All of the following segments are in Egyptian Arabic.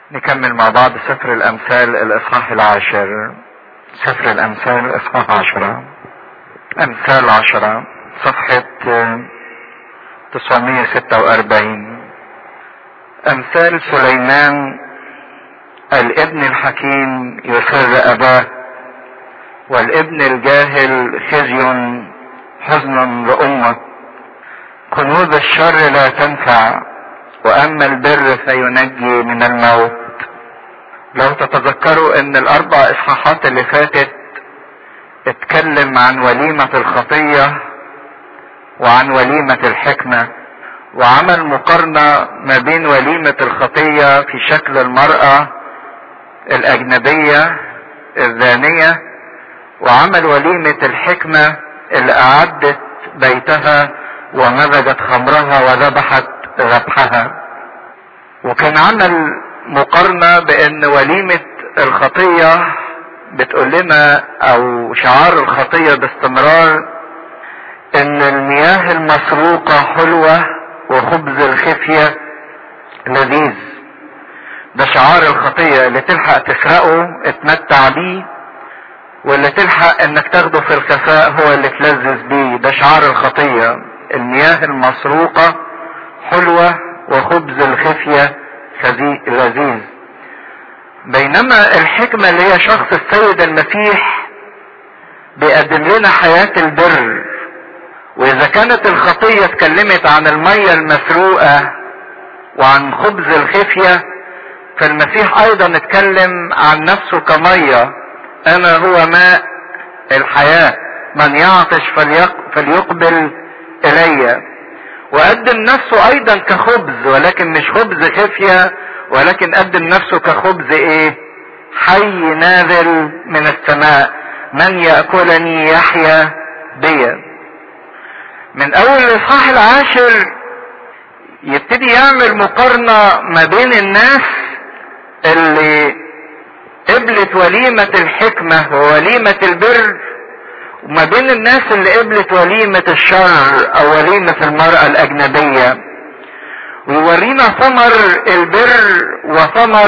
نكمل مع بعض سفر الامثال الاصحاح العاشر سفر الامثال اصحاح عشرة امثال عشرة صفحة 946 امثال سليمان الابن الحكيم يسر اباه والابن الجاهل خزي حزن لامه كنوز الشر لا تنفع واما البر فينجي من الموت لو تتذكروا ان الاربع اصحاحات اللي فاتت اتكلم عن وليمة الخطية وعن وليمة الحكمة وعمل مقارنة ما بين وليمة الخطية في شكل المرأة الاجنبية الزانية وعمل وليمة الحكمة اللي اعدت بيتها ومزجت خمرها وذبحت ذبحها وكان عمل مقارنة بان وليمة الخطية بتقول لنا او شعار الخطية باستمرار ان المياه المسروقة حلوة وخبز الخفية لذيذ ده شعار الخطية اللي تلحق تسرقه اتمتع بيه واللي تلحق انك تاخده في الخفاء هو اللي تلذذ بيه ده شعار الخطية المياه المسروقة حلوة وخبز الخفية لذيذ بينما الحكمة اللي هي شخص السيد المسيح بيقدم لنا حياة البر واذا كانت الخطية اتكلمت عن المية المسروقة وعن خبز الخفية فالمسيح ايضا اتكلم عن نفسه كمية انا هو ماء الحياة من يعطش فليقبل الي وقدم نفسه ايضا كخبز ولكن مش خبز خفية ولكن قدم نفسه كخبز ايه حي نازل من السماء من يأكلني يحيا بيا من اول الاصحاح العاشر يبتدي يعمل مقارنة ما بين الناس اللي قبلت وليمة الحكمة ووليمة البر وما بين الناس اللي قبلت وليمة الشر او وليمة المرأة الاجنبية ويورينا ثمر البر وثمر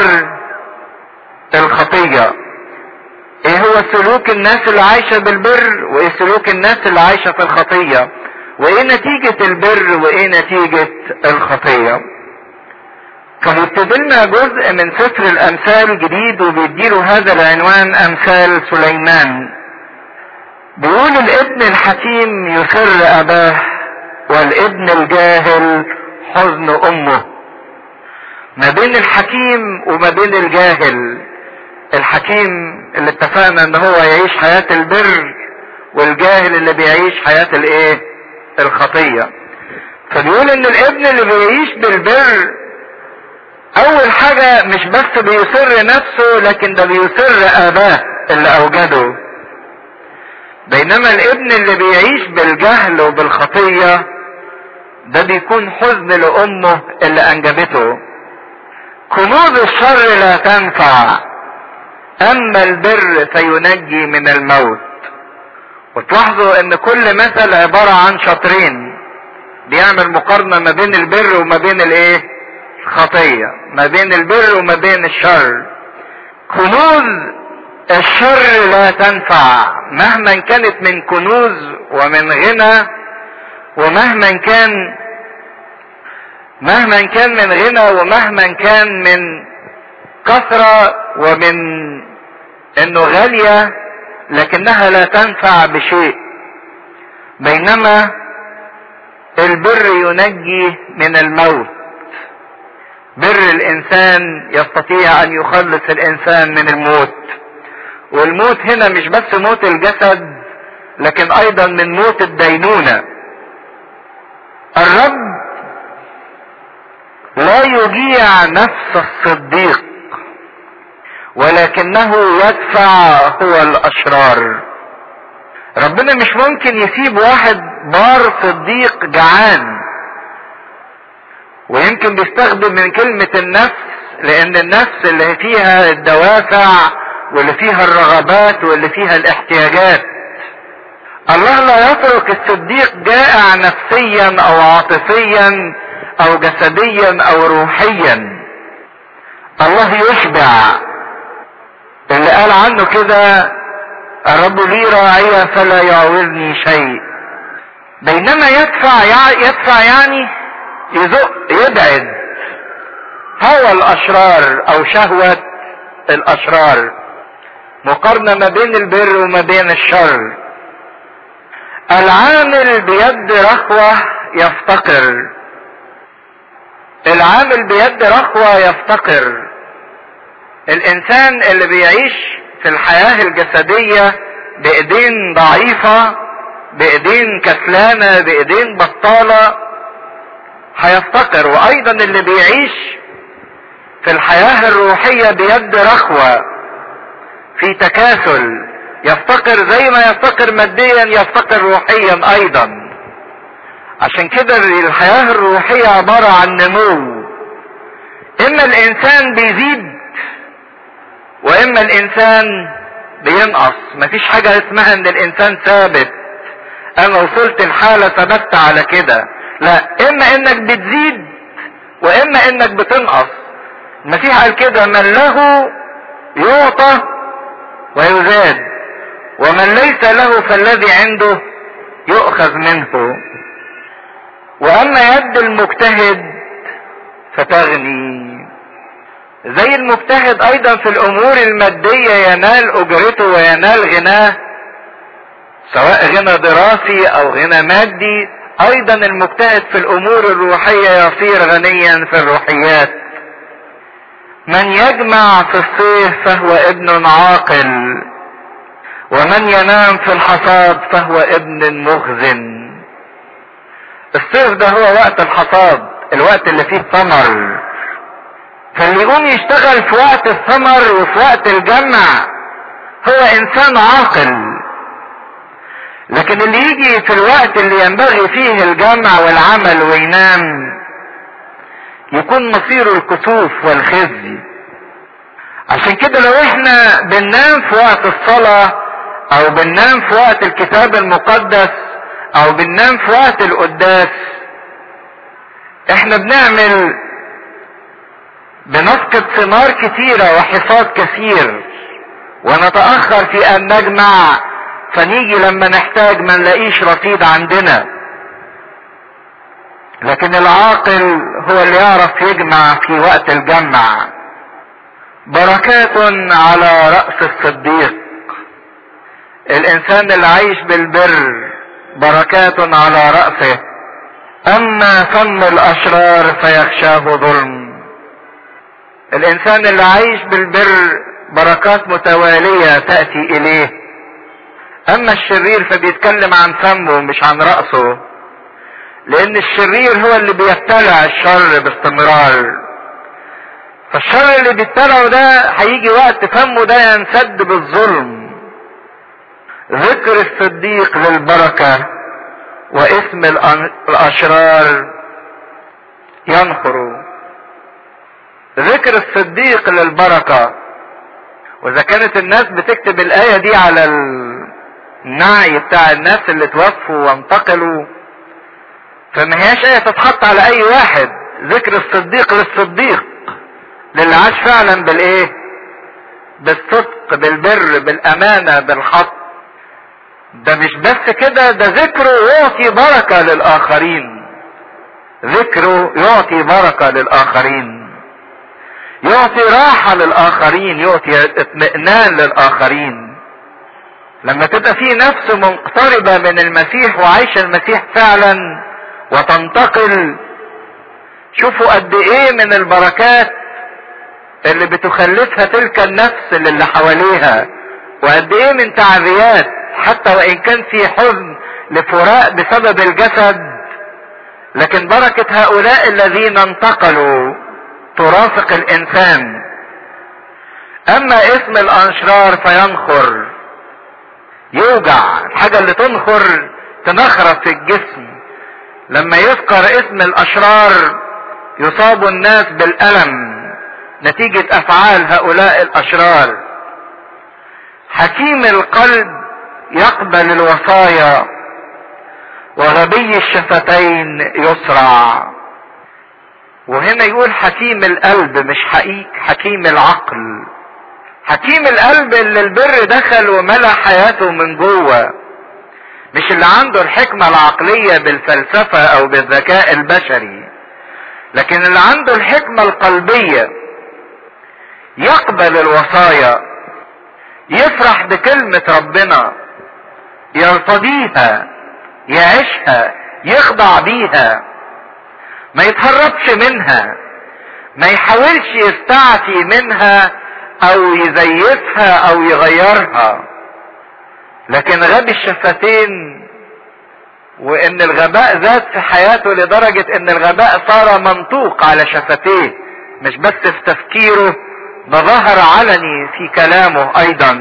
الخطية ايه هو سلوك الناس اللي عايشة بالبر وايه سلوك الناس اللي عايشة في الخطية وايه نتيجة البر وايه نتيجة الخطية كان يبتدلنا جزء من سفر الامثال جديد وبيديله هذا العنوان امثال سليمان بيقول الابن الحكيم يسر اباه والابن الجاهل حزن امه ما بين الحكيم وما بين الجاهل الحكيم اللي اتفقنا ان هو يعيش حياة البر والجاهل اللي بيعيش حياة الايه الخطية فبيقول ان الابن اللي بيعيش بالبر اول حاجة مش بس بيسر نفسه لكن ده بيسر اباه اللي اوجده بينما الابن اللي بيعيش بالجهل وبالخطية ده بيكون حزن لامه اللي انجبته كنوز الشر لا تنفع اما البر فينجي من الموت وتلاحظوا ان كل مثل عبارة عن شطرين بيعمل مقارنة ما بين البر وما بين الايه الخطية ما بين البر وما بين الشر كنوز الشر لا تنفع مهما كانت من كنوز ومن غنى ومهما كان مهما كان من غنى ومهما كان من كثرة ومن انه غالية لكنها لا تنفع بشيء بينما البر ينجي من الموت بر الانسان يستطيع ان يخلص الانسان من الموت والموت هنا مش بس موت الجسد لكن ايضا من موت الدينونة الرب لا يجيع نفس الصديق ولكنه يدفع هو الاشرار ربنا مش ممكن يسيب واحد بار صديق جعان ويمكن بيستخدم من كلمة النفس لان النفس اللي فيها الدوافع واللي فيها الرغبات واللي فيها الاحتياجات الله لا يترك الصديق جائع نفسيا او عاطفيا او جسديا او روحيا الله يشبع اللي قال عنه كده الرب لي راعية فلا يعوزني شيء بينما يدفع يدفع يعني يزق يبعد هوى الاشرار او شهوة الاشرار مقارنة ما بين البر وما بين الشر العامل بيد رخوة يفتقر العامل بيد رخوة يفتقر الانسان اللي بيعيش في الحياة الجسدية بايدين ضعيفة بايدين كسلانة بايدين بطالة هيفتقر وايضا اللي بيعيش في الحياة الروحية بيد رخوة في تكاسل يفتقر زي ما يفتقر ماديا يفتقر روحيا ايضا عشان كده الحياة الروحية عبارة عن نمو اما الانسان بيزيد واما الانسان بينقص مفيش حاجة اسمها ان الانسان ثابت انا وصلت الحالة ثبت على كده لا اما انك بتزيد واما انك بتنقص المسيح قال كده من له يعطى ويزاد ومن ليس له فالذي عنده يؤخذ منه واما يد المجتهد فتغني زي المجتهد ايضا في الامور المادية ينال اجرته وينال غناه سواء غنى دراسي او غنى مادي ايضا المجتهد في الامور الروحية يصير غنيا في الروحيات من يجمع في الصيف فهو ابن عاقل ومن ينام في الحصاد فهو ابن مخزن الصيف ده هو وقت الحصاد الوقت اللي فيه ثمر فاللي يقوم يشتغل في وقت الثمر وفي وقت الجمع هو انسان عاقل لكن اللي يجي في الوقت اللي ينبغي فيه الجمع والعمل وينام يكون مصيره الكسوف والخزي عشان كده لو احنا بننام في وقت الصلاة او بننام في وقت الكتاب المقدس او بننام في وقت القداس احنا بنعمل بنفقد ثمار كتيرة وحصاد كثير ونتأخر في ان نجمع فنيجي لما نحتاج ما نلاقيش رصيد عندنا لكن العاقل هو اللي يعرف يجمع في وقت الجمع بركات على رأس الصديق الانسان اللي عايش بالبر بركات على رأسه اما فم الاشرار فيخشاه ظلم الانسان اللي عايش بالبر بركات متوالية تأتي اليه اما الشرير فبيتكلم عن فمه مش عن رأسه لان الشرير هو اللي بيبتلع الشر باستمرار فالشر اللي بيبتلعه ده هيجي وقت فمه ده ينسد بالظلم ذكر الصديق للبركة واسم الاشرار ينخر ذكر الصديق للبركة واذا كانت الناس بتكتب الاية دي على النعي بتاع الناس اللي توفوا وانتقلوا فما هياش ايه تتحط على اي واحد ذكر الصديق للصديق للي عاش فعلا بالايه بالصدق بالبر بالامانة بالحق ده مش بس كده ده ذكره يعطي بركة للاخرين ذكره يعطي بركة للاخرين يعطي راحة للاخرين يعطي اطمئنان للاخرين لما تبقى في نفس منقتربة من المسيح وعايشة المسيح فعلا وتنتقل شوفوا قد ايه من البركات اللي بتخلفها تلك النفس اللي حواليها وقد ايه من تعزيات حتى وان كان في حزن لفراق بسبب الجسد لكن بركة هؤلاء الذين انتقلوا ترافق الانسان اما اسم الاشرار فينخر يوجع الحاجة اللي تنخر تنخرط في الجسم لما يذكر اسم الاشرار يصاب الناس بالالم نتيجة افعال هؤلاء الاشرار حكيم القلب يقبل الوصايا وغبي الشفتين يسرع وهنا يقول حكيم القلب مش حقيق حكيم العقل حكيم القلب اللي البر دخل وملى حياته من جوه مش اللي عنده الحكمة العقلية بالفلسفة او بالذكاء البشري لكن اللي عنده الحكمة القلبية يقبل الوصايا يفرح بكلمة ربنا يرتضيها يعيشها يخضع بيها ما يتهربش منها ما يحاولش يستعفي منها او يزيفها او يغيرها لكن غبي الشفتين وان الغباء زاد في حياته لدرجة ان الغباء صار منطوق على شفتيه مش بس في تفكيره ده ظهر علني في كلامه ايضا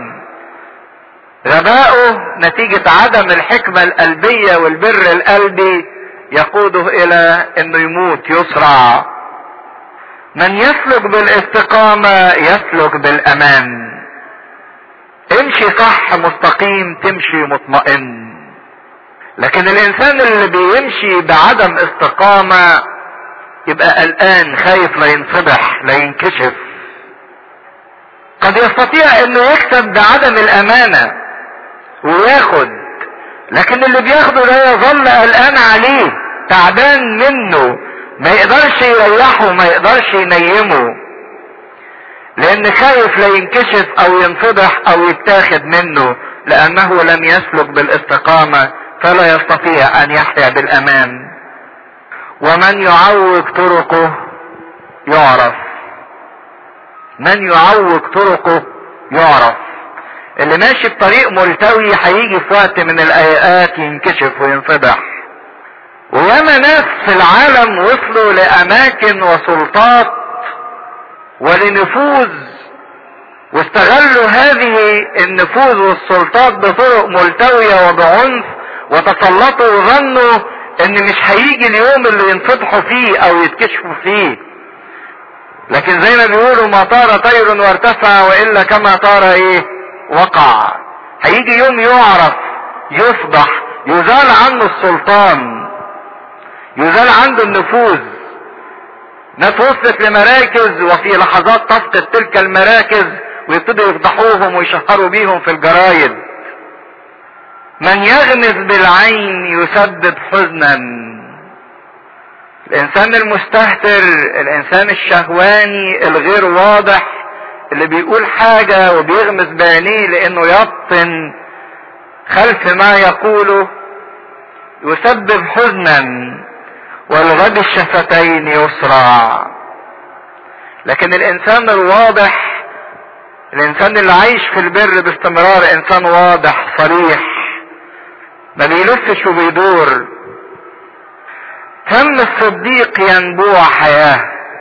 غباؤه نتيجة عدم الحكمة القلبية والبر القلبي يقوده الى انه يموت يسرع من يسلك بالاستقامة يسلك بالامان امشي صح مستقيم تمشي مطمئن لكن الانسان اللي بيمشي بعدم استقامة يبقى قلقان خايف لا ينفضح لا ينكشف قد يستطيع انه يكسب بعدم الامانة وياخد لكن اللي بياخده ده يظل قلقان عليه تعبان منه ما يقدرش يريحه ما يقدرش ينيمه لان خايف لا ينكشف او ينفضح او يتاخد منه لانه لم يسلك بالاستقامة فلا يستطيع ان يحيا بالامان ومن يعوج طرقه يعرف من يعوج طرقه يعرف اللي ماشي بطريق ملتوي هيجي في وقت من الايات ينكشف وينفضح وياما ناس في العالم وصلوا لاماكن وسلطات ولنفوذ واستغلوا هذه النفوذ والسلطات بطرق ملتوية وبعنف وتسلطوا وظنوا ان مش هيجي اليوم اللي ينفضحوا فيه او يتكشفوا فيه لكن زي ما بيقولوا ما طار طير وارتفع والا كما طار ايه وقع هيجي يوم يعرف يفضح يزال عنه السلطان يزال عنده النفوذ ناس وصلت لمراكز وفي لحظات تفقد تلك المراكز ويبتدوا يفضحوهم ويشهروا بيهم في الجرايد من يغمز بالعين يسبب حزنا الانسان المستهتر الانسان الشهواني الغير واضح اللي بيقول حاجة وبيغمز بعينيه لانه يبطن خلف ما يقوله يسبب حزنا والغد الشفتين يسرع لكن الانسان الواضح الانسان اللي عايش في البر باستمرار انسان واضح صريح ما بيلفش وبيدور فم الصديق ينبوع حياة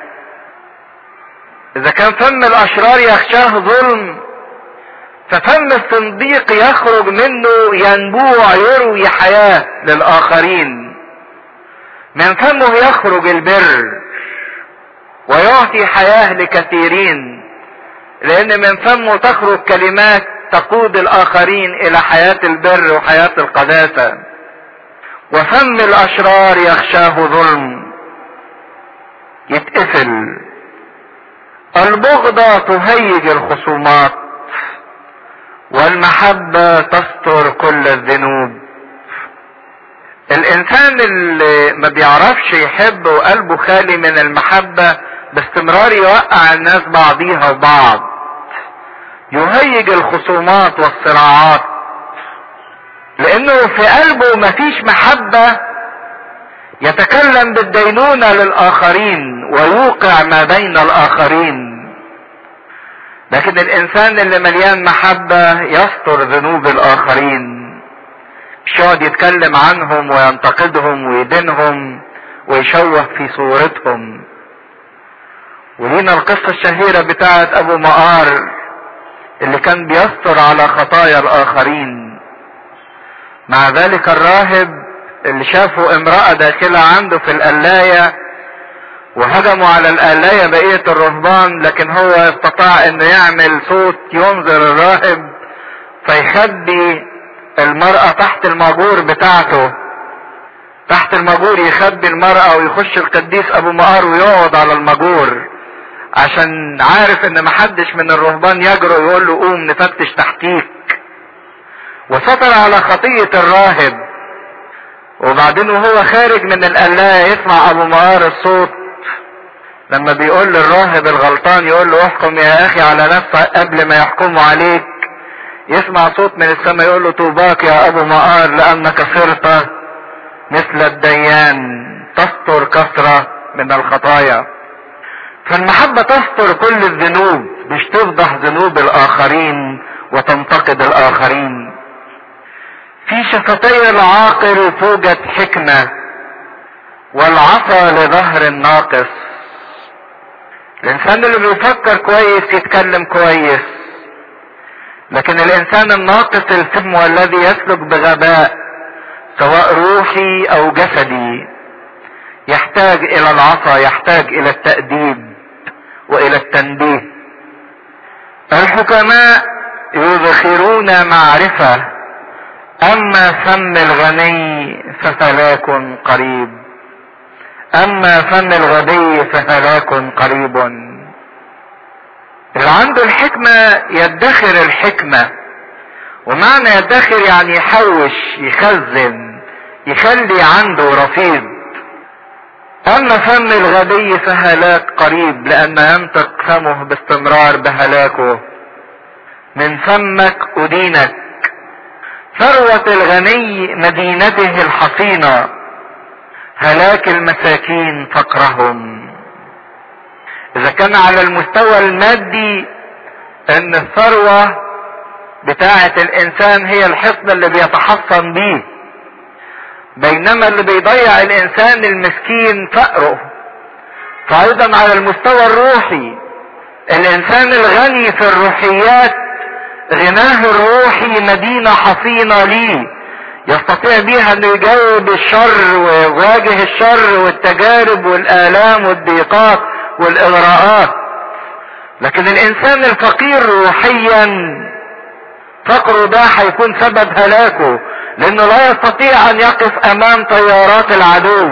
اذا كان فم الاشرار يخشاه ظلم ففم الصديق يخرج منه ينبوع يروي حياة للاخرين من فمه يخرج البر ويعطي حياة لكثيرين لان من فمه تخرج كلمات تقود الاخرين الى حياة البر وحياة القداسة وفم الاشرار يخشاه ظلم يتقفل البغضة تهيج الخصومات والمحبة تستر كل الذنوب الانسان اللي ما بيعرفش يحب وقلبه خالي من المحبة باستمرار يوقع الناس بعضيها وبعض يهيج الخصومات والصراعات لانه في قلبه مفيش محبة يتكلم بالدينونة للاخرين ويوقع ما بين الاخرين لكن الانسان اللي مليان محبة يستر ذنوب الاخرين مش يقعد يتكلم عنهم وينتقدهم ويدينهم ويشوه في صورتهم ولينا القصة الشهيرة بتاعت ابو مقار اللي كان بيستر على خطايا الاخرين مع ذلك الراهب اللي شافوا امرأة داخلة عنده في القلاية وهجموا على القلاية بقية الرهبان لكن هو استطاع انه يعمل صوت ينذر الراهب فيخبي المرأة تحت الماجور بتاعته تحت المجور يخبي المرأة ويخش القديس ابو مقار ويقعد على المجور عشان عارف ان محدش من الرهبان يجرؤ يقول له قوم نفتش تحتيك وسطر على خطية الراهب وبعدين وهو خارج من القلاية يسمع ابو مقار الصوت لما بيقول للراهب الغلطان يقول له احكم يا اخي على نفسك قبل ما يحكموا عليك يسمع صوت من السماء يقول له طوباك يا ابو مقار لانك صرت مثل الديان تستر كثرة من الخطايا فالمحبة تستر كل الذنوب مش تفضح ذنوب الاخرين وتنتقد الاخرين في شفتي العاقل توجد حكمة والعصا لظهر الناقص الانسان اللي بيفكر كويس يتكلم كويس لكن الانسان الناقص الفم والذي يسلك بغباء سواء روحي او جسدي يحتاج الى العصا يحتاج الى التأديب والى التنبيه الحكماء يذخرون معرفة اما فم الغني فهلاك قريب اما فم الغبي فهلاك قريب اللي عنده الحكمة يدخر الحكمة ومعنى يدخر يعني يحوش يخزن يخلي عنده رصيد اما فم الغبي فهلاك قريب لان ينطق فمه باستمرار بهلاكه من فمك ادينك ثروة الغني مدينته الحصينة هلاك المساكين فقرهم اذا كان على المستوى المادي ان الثروة بتاعة الانسان هي الحصن اللي بيتحصن بيه بينما اللي بيضيع الانسان المسكين فقره فايضا على المستوى الروحي الانسان الغني في الروحيات غناه الروحي مدينة حصينة ليه يستطيع بيها انه يجاوب الشر ويواجه الشر والتجارب والالام والضيقات والاغراءات لكن الانسان الفقير روحيا فقره ده هيكون سبب هلاكه لانه لا يستطيع ان يقف امام تيارات العدو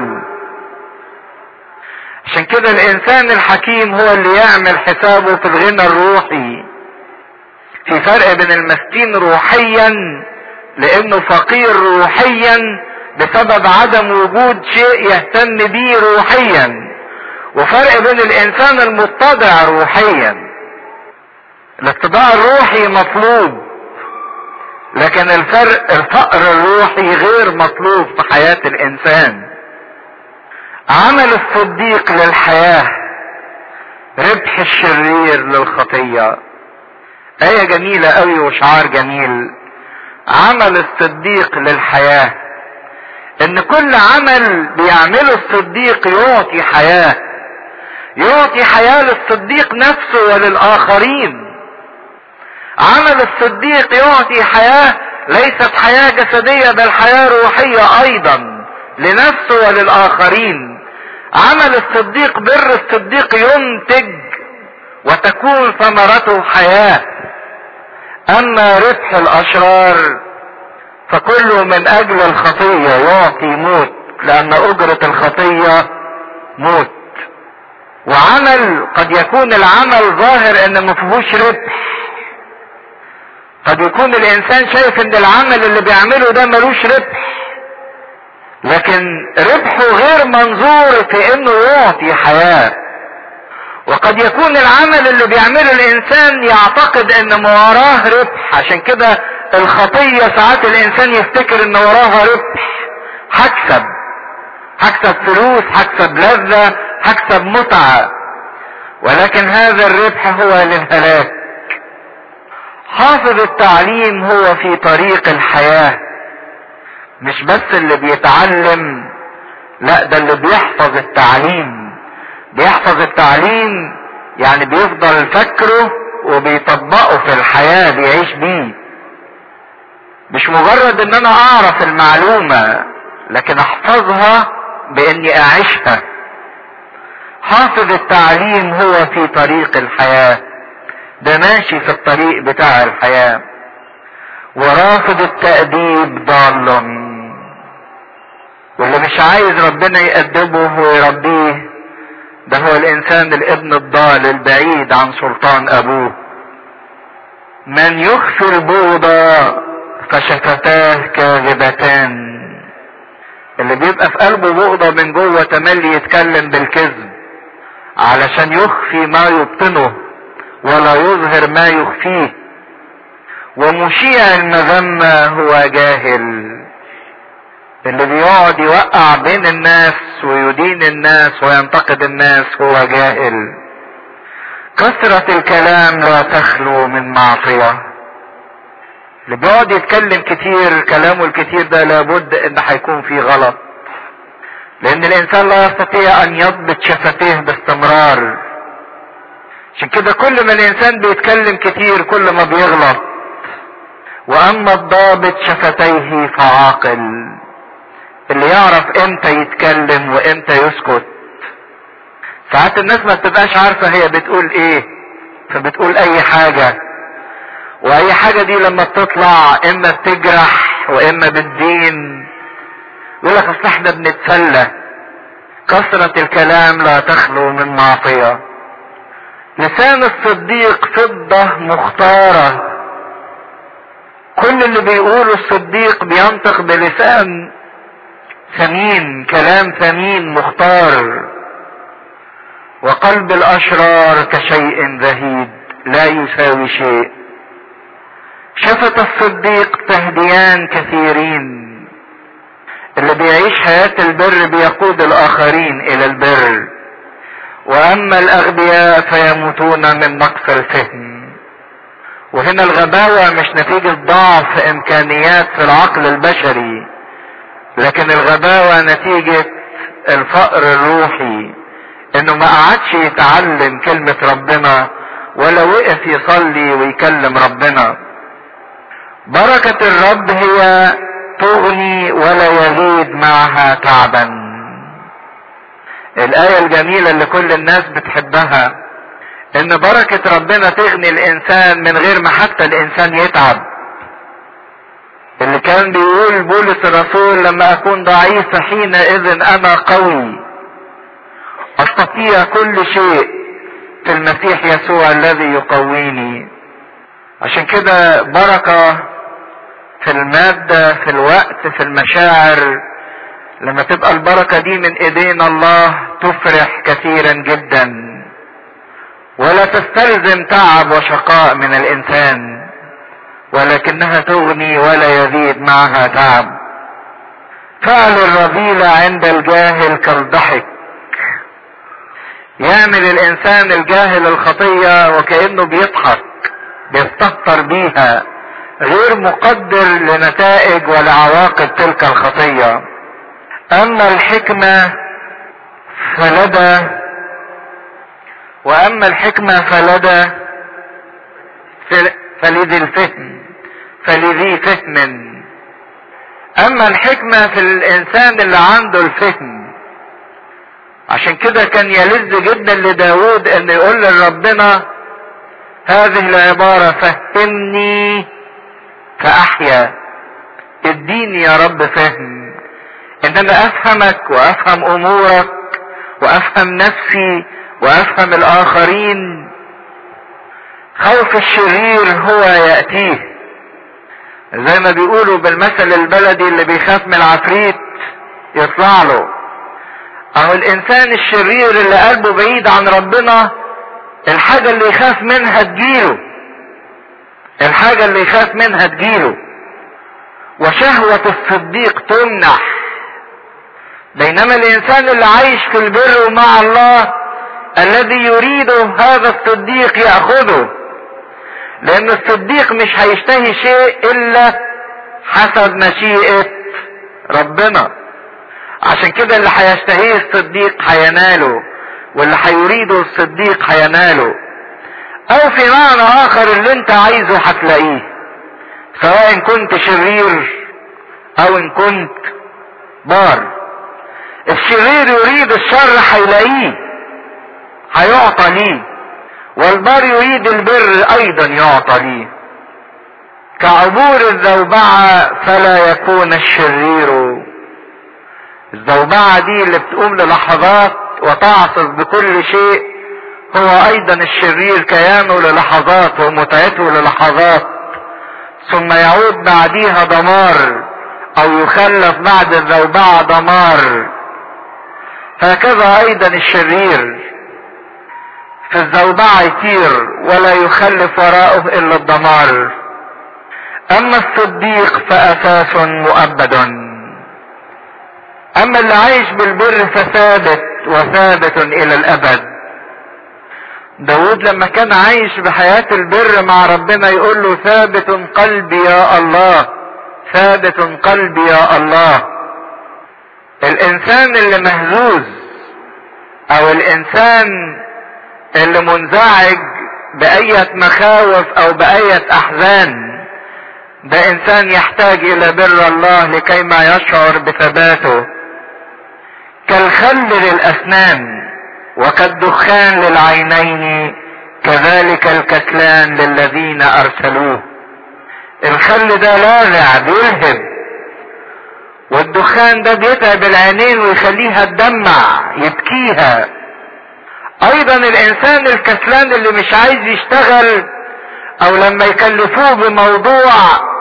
عشان كده الانسان الحكيم هو اللي يعمل حسابه في الغنى الروحي في فرق بين المسكين روحيا لانه فقير روحيا بسبب عدم وجود شيء يهتم به روحيا وفرق بين الانسان المتضع روحيا الاتضاع الروحي مطلوب لكن الفرق الفقر الروحي غير مطلوب في حياة الانسان عمل الصديق للحياة ربح الشرير للخطية آية جميلة قوي وشعار جميل عمل الصديق للحياة ان كل عمل بيعمله الصديق يعطي حياة يعطي حياة للصديق نفسه وللآخرين عمل الصديق يعطي حياة ليست حياة جسدية بل حياة روحية ايضا لنفسه وللآخرين عمل الصديق بر الصديق ينتج وتكون ثمرته حياة اما ربح الاشرار فكله من اجل الخطية يعطي موت لان اجرة الخطية موت وعمل قد يكون العمل ظاهر ان ما فيهوش ربح قد يكون الانسان شايف ان العمل اللي بيعمله ده ملوش ربح لكن ربحه غير منظور في انه يعطي حياة وقد يكون العمل اللي بيعمله الانسان يعتقد ان ما وراه ربح عشان كده الخطية ساعات الانسان يفتكر ان وراها ربح هكسب هكسب فلوس هكسب لذة هكسب متعة ولكن هذا الربح هو للهلاك حافظ التعليم هو في طريق الحياة مش بس اللي بيتعلم لا ده اللي بيحفظ التعليم بيحفظ التعليم يعني بيفضل فكره وبيطبقه في الحياة بيعيش بيه مش مجرد ان انا اعرف المعلومة لكن احفظها باني اعيشها حافظ التعليم هو في طريق الحياة ده ماشي في الطريق بتاع الحياة ورافض التأديب ضال واللي مش عايز ربنا يأدبه ويربيه ده هو الانسان الابن الضال البعيد عن سلطان ابوه من يخفي البوضة فشفتاه كاذبتان اللي بيبقى في قلبه بغضة من جوه تملي يتكلم بالكذب علشان يخفي ما يبطنه ولا يظهر ما يخفيه ومشيع المذمة هو جاهل اللي بيقعد يوقع بين الناس ويدين الناس وينتقد الناس هو جاهل كثرة الكلام لا تخلو من معصية اللي بيقعد يتكلم كتير كلامه الكتير ده لابد ان هيكون فيه غلط لان الانسان لا يستطيع ان يضبط شفتيه باستمرار عشان كده كل ما الانسان بيتكلم كتير كل ما بيغلط واما الضابط شفتيه فعاقل اللي يعرف امتى يتكلم وامتى يسكت ساعات الناس ما بتبقاش عارفة هي بتقول ايه فبتقول اي حاجة واي حاجة دي لما بتطلع اما بتجرح واما بتدين يقول لك اصل احنا بنتسلى كثرة الكلام لا تخلو من معصية لسان الصديق فضة مختارة كل اللي بيقوله الصديق بينطق بلسان ثمين كلام ثمين مختار وقلب الاشرار كشيء ذهيد لا يساوي شيء شفت الصديق تهديان كثيرين اللي بيعيش حياة البر بيقود الاخرين الى البر واما الاغبياء فيموتون من نقص الفهم وهنا الغباوة مش نتيجة ضعف امكانيات في العقل البشري لكن الغباوة نتيجة الفقر الروحي انه ما قعدش يتعلم كلمة ربنا ولا وقف يصلي ويكلم ربنا بركة الرب هي تغني ولا يزيد معها تعبا الآية الجميلة اللي كل الناس بتحبها ان بركة ربنا تغني الانسان من غير ما حتى الانسان يتعب اللي كان بيقول بولس الرسول لما اكون ضعيف حينئذ انا قوي استطيع كل شيء في المسيح يسوع الذي يقويني عشان كده بركة في المادة في الوقت في المشاعر لما تبقى البركة دي من ايدين الله تفرح كثيرا جدا ولا تستلزم تعب وشقاء من الانسان ولكنها تغني ولا يزيد معها تعب فعل الرذيلة عند الجاهل كالضحك يعمل الانسان الجاهل الخطية وكأنه بيضحك بيستهتر بيها غير مقدر لنتائج ولعواقب تلك الخطية اما الحكمة فلدى واما الحكمة فلدى فلذي الفهم فلذي فهم اما الحكمة في الانسان اللي عنده الفهم عشان كده كان يلذ جدا لداود ان يقول لربنا هذه العبارة فهمني فاحيا اديني يا رب فهم ان انا افهمك وافهم امورك وافهم نفسي وافهم الاخرين خوف الشرير هو يأتيه زي ما بيقولوا بالمثل البلدي اللي بيخاف من العفريت يطلع له اهو الانسان الشرير اللي قلبه بعيد عن ربنا الحاجة اللي يخاف منها تجيله الحاجة اللي يخاف منها تجيله وشهوة الصديق تمنح بينما الانسان اللي عايش في البر مع الله الذي يريده هذا الصديق ياخذه لان الصديق مش هيشتهي شيء الا حسب مشيئة ربنا عشان كده اللي هيشتهيه الصديق هيناله واللي هيريده الصديق هيناله او في معنى اخر اللي انت عايزه هتلاقيه سواء كنت شرير او ان كنت بار الشرير يريد الشر هيلاقيه هيعطى ليه والبر يريد البر ايضا يعطى ليه كعبور الذوبعة فلا يكون الشرير الزوبعة دي اللي بتقوم للحظات وتعصف بكل شيء هو ايضا الشرير كيانه للحظات ومتعته للحظات ثم يعود بعديها دمار او يخلف بعد الزوبعة دمار هكذا ايضا الشرير في الزوبعة يطير ولا يخلف وراءه الا الدمار اما الصديق فاساس مؤبد اما اللي عايش بالبر فثابت وثابت الى الابد داود لما كان عايش بحياة البر مع ربنا يقول له ثابت قلبي يا الله ثابت قلبي يا الله الانسان اللي مهزوز او الانسان اللي منزعج بأية مخاوف او بأية احزان ده انسان يحتاج الى بر الله لكي ما يشعر بثباته كالخل للاسنان وكالدخان للعينين كذلك الكسلان للذين ارسلوه الخل ده لاذع بيلهب والدخان ده بيتعب العينين ويخليها تدمع يبكيها ايضا الانسان الكسلان اللي مش عايز يشتغل او لما يكلفوه بموضوع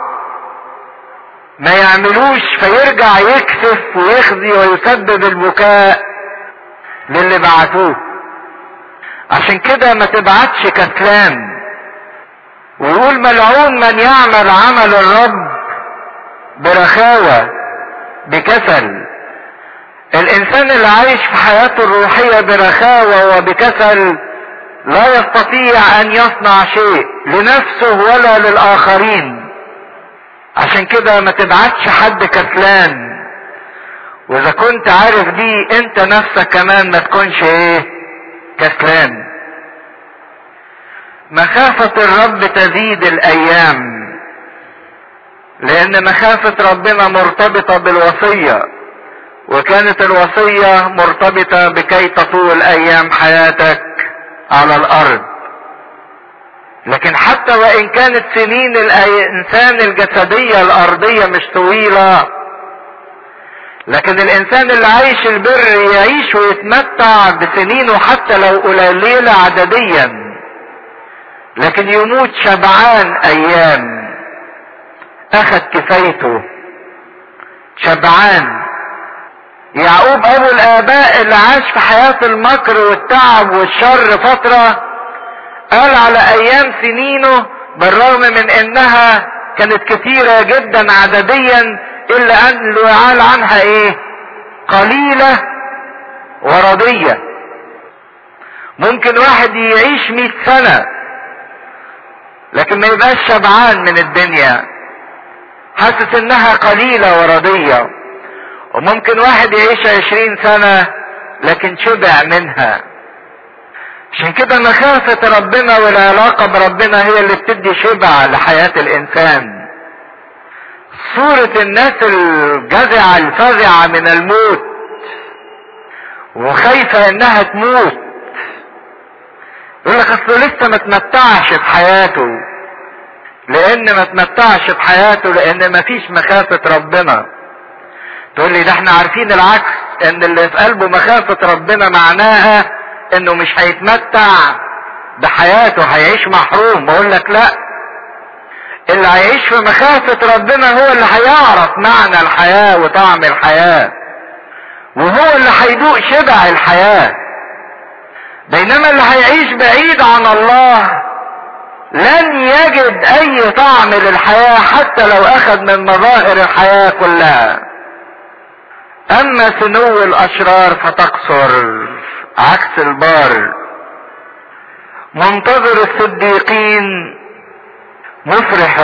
ما يعملوش فيرجع يكسف ويخزي ويسبب البكاء للي بعتوه عشان كده ما تبعتش كسلان ويقول ملعون من يعمل عمل الرب برخاوة بكسل الانسان اللي عايش في حياته الروحية برخاوة وبكسل لا يستطيع ان يصنع شيء لنفسه ولا للاخرين عشان كده ما تبعتش حد كسلان واذا كنت عارف دي انت نفسك كمان ما تكونش ايه كسلان مخافة الرب تزيد الايام لان مخافة ربنا مرتبطة بالوصية وكانت الوصية مرتبطة بكي تطول ايام حياتك على الارض لكن حتى وان كانت سنين الانسان الجسدية الارضية مش طويلة لكن الانسان اللي عايش البر يعيش ويتمتع بسنينه حتى لو قليلة عدديا لكن يموت شبعان ايام اخذ كفايته شبعان يعقوب ابو الاباء اللي عاش في حياة المكر والتعب والشر فترة قال على ايام سنينه بالرغم من انها كانت كثيرة جدا عدديا الا ان يعال عنها ايه قليلة ورضية ممكن واحد يعيش مئة سنة لكن ما يبقاش شبعان من الدنيا حاسس انها قليلة ورضية وممكن واحد يعيش عشرين سنة لكن شبع منها عشان كده مخافة ربنا والعلاقة بربنا هي اللي بتدي شبع لحياة الانسان صورة الناس الجزعة الفزعة من الموت وخايفة انها تموت يقول لك اصله لسه ما تمتعش بحياته لان ما تمتعش بحياته لان ما فيش مخافة ربنا تقول لي ده احنا عارفين العكس ان اللي في قلبه مخافة ربنا معناها انه مش هيتمتع بحياته هيعيش محروم بقول لك لا اللي هيعيش في مخافة ربنا هو اللي هيعرف معنى الحياة وطعم الحياة وهو اللي هيدوق شبع الحياة بينما اللي هيعيش بعيد عن الله لن يجد اي طعم للحياة حتى لو اخذ من مظاهر الحياة كلها اما سنو الاشرار فتقصر عكس البار منتظر الصديقين مفرح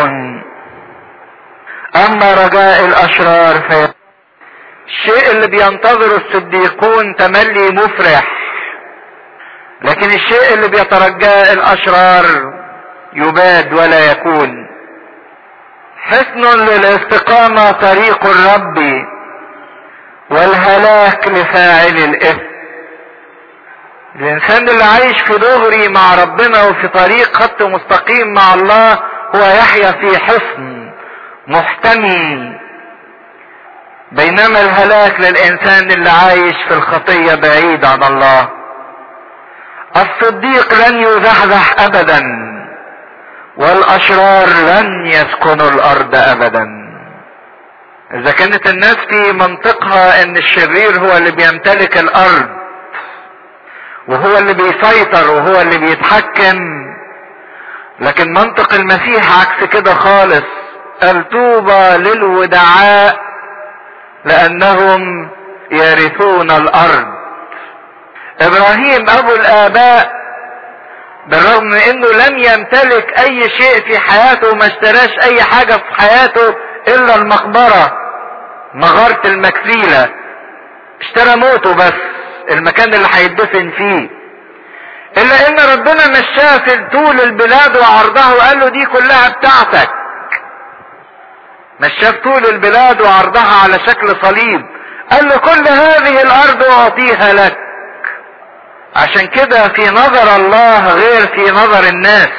اما رجاء الاشرار في الشيء اللي بينتظره الصديقون تملي مفرح لكن الشيء اللي بيترجاه الاشرار يباد ولا يكون حسن للاستقامة طريق الرب والهلاك لفاعل الاثم الانسان اللي عايش في دغري مع ربنا وفي طريق خط مستقيم مع الله هو يحيا في حصن محتمي بينما الهلاك للانسان اللي عايش في الخطية بعيد عن الله الصديق لن يزحزح ابدا والاشرار لن يسكنوا الارض ابدا اذا كانت الناس في منطقها ان الشرير هو اللي بيمتلك الارض وهو اللي بيسيطر وهو اللي بيتحكم لكن منطق المسيح عكس كده خالص الطوبى للودعاء لانهم يرثون الارض ابراهيم ابو الاباء بالرغم من انه لم يمتلك اي شيء في حياته وما اشتراش اي حاجة في حياته الا المقبرة مغارة المكسيلة اشترى موته بس المكان اللي هيدفن فيه الا ان ربنا مشاه في طول البلاد وعرضها وقال له دي كلها بتاعتك مشاه في طول البلاد وعرضها على شكل صليب قال له كل هذه الارض اعطيها لك عشان كده في نظر الله غير في نظر الناس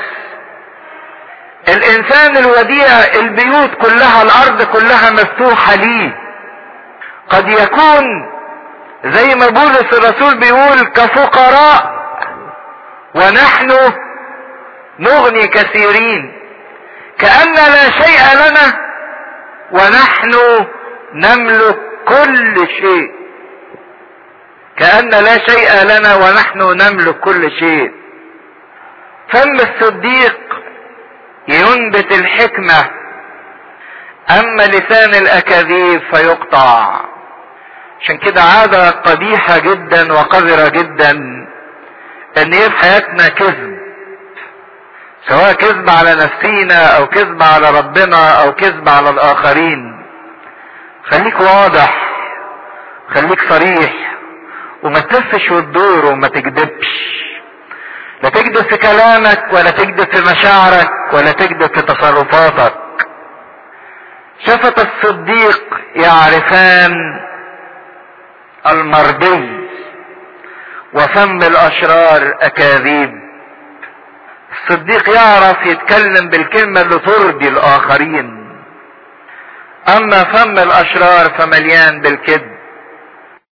الانسان الوديع البيوت كلها الارض كلها مفتوحة ليه قد يكون زي ما بولس الرسول بيقول كفقراء ونحن نغني كثيرين كأن لا شيء لنا ونحن نملك كل شيء كأن لا شيء لنا ونحن نملك كل شيء فم الصديق ينبت الحكمة أما لسان الأكاذيب فيقطع عشان كده عادة قبيحة جدا وقذرة جدا ان ايه في حياتنا كذب سواء كذب على نفسينا او كذب على ربنا او كذب على الاخرين خليك واضح خليك صريح وما تلفش وتدور وما تكذبش لا تكذب في كلامك ولا تكذب في مشاعرك ولا تكذب في تصرفاتك شفة الصديق يعرفان المرضي وفم الاشرار اكاذيب الصديق يعرف يتكلم بالكلمة اللي ترضي الاخرين اما فم الاشرار فمليان بالكذب